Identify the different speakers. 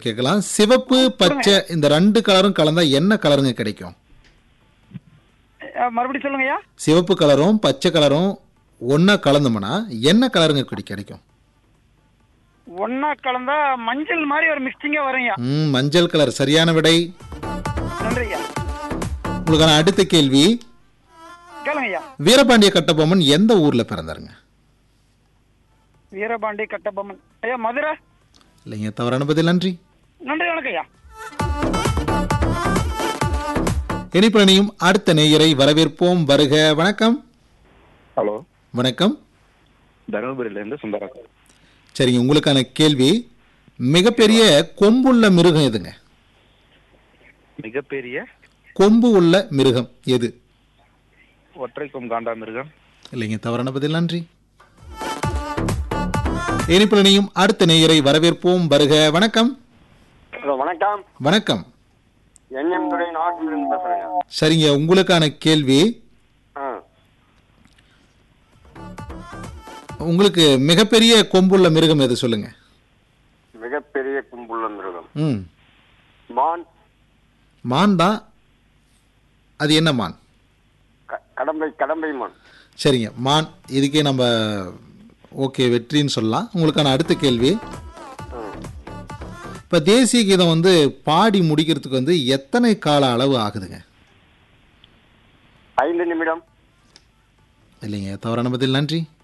Speaker 1: கேட்கலாம் சிவப்பு பச்சை இந்த ரெண்டு கலரும் கலந்தா என்ன கலருங்க கிடைக்கும்
Speaker 2: அஹ், மறுபடியும் சொல்லுங்க ஐயா
Speaker 1: சிவப்பு கலரும் பச்சை கலரும் ஒண்ணா கலந்தோம்னா என்ன கலருங்க குடி கிடைக்கும்
Speaker 2: ஒன்னா கலந்தா மஞ்சள் மாதிரி ஒரு மிக்சிங்கா வரும் ஐயா
Speaker 1: ம் மஞ்சள் கலர் சரியான விடை
Speaker 2: நன்றி ஐயா
Speaker 1: உங்களுக்கான அடுத்த கேள்வி
Speaker 2: கேளுங்க ஐயா
Speaker 1: வீரபாண்டிய கட்டபொம்மன் எந்த ஊர்ல பிறந்தாருங்க
Speaker 2: வீரபாண்டி கட்டபொம்மன் ஐயா மதுரை
Speaker 1: இல்லைங்க தவறான பதில் நன்றி
Speaker 2: நன்றி வணக்கம் ஐயா
Speaker 1: இனிப்பணியும் அடுத்த நேயரை வரவேற்போம் வருக வணக்கம்
Speaker 3: ஹலோ
Speaker 1: வணக்கம்
Speaker 3: தருமபுரியிலேருந்து சுந்தரம்
Speaker 1: சரிங்க உங்களுக்கான கேள்வி மிகப்பெரிய கொம்புள்ள மிருகம் எதுங்க
Speaker 3: மிகப்பெரிய
Speaker 1: கொம்பு உள்ள மிருகம் எது
Speaker 3: ஒற்றைக்கும் காண்டாமிருகம்
Speaker 1: இல்லைங்க தவறான பதில் நன்றி இனிப்பணியும் அடுத்த நேயரை வரவேற்போம் வருக வணக்கம்
Speaker 4: ஹலோ வணக்கம்
Speaker 1: வணக்கம்
Speaker 4: என்எம் துறை நாட்டிலிருந்து பேசுறேங்க
Speaker 1: சரிங்க உங்களுக்கான கேள்வி
Speaker 4: ஆ
Speaker 1: உங்களுக்கு மிகப்பெரிய கொம்புள்ள மிருகம் எது சொல்லுங்க
Speaker 4: மிகப்பெரிய கும்புள்ள மிருகம்
Speaker 1: ம்
Speaker 4: மான்
Speaker 1: மான் தான் அது என்ன மான்
Speaker 4: க- கடம்பை கடம்பை மான்
Speaker 1: சரிங்க மான் இதுக்கே நம்ம ஓகே வெற்றின்னு சொல்லலாம் உங்களுக்கான அடுத்த கேள்வி
Speaker 4: ம்.
Speaker 1: இப்போ தேசிய கீதம் வந்து பாடி முடிக்கிறதுக்கு வந்து எத்தனை கால அளவு ஆகுதுங்க
Speaker 4: ஐந்து நிமிடம்
Speaker 1: இல்லைங்க தவறான பதில் நன்றி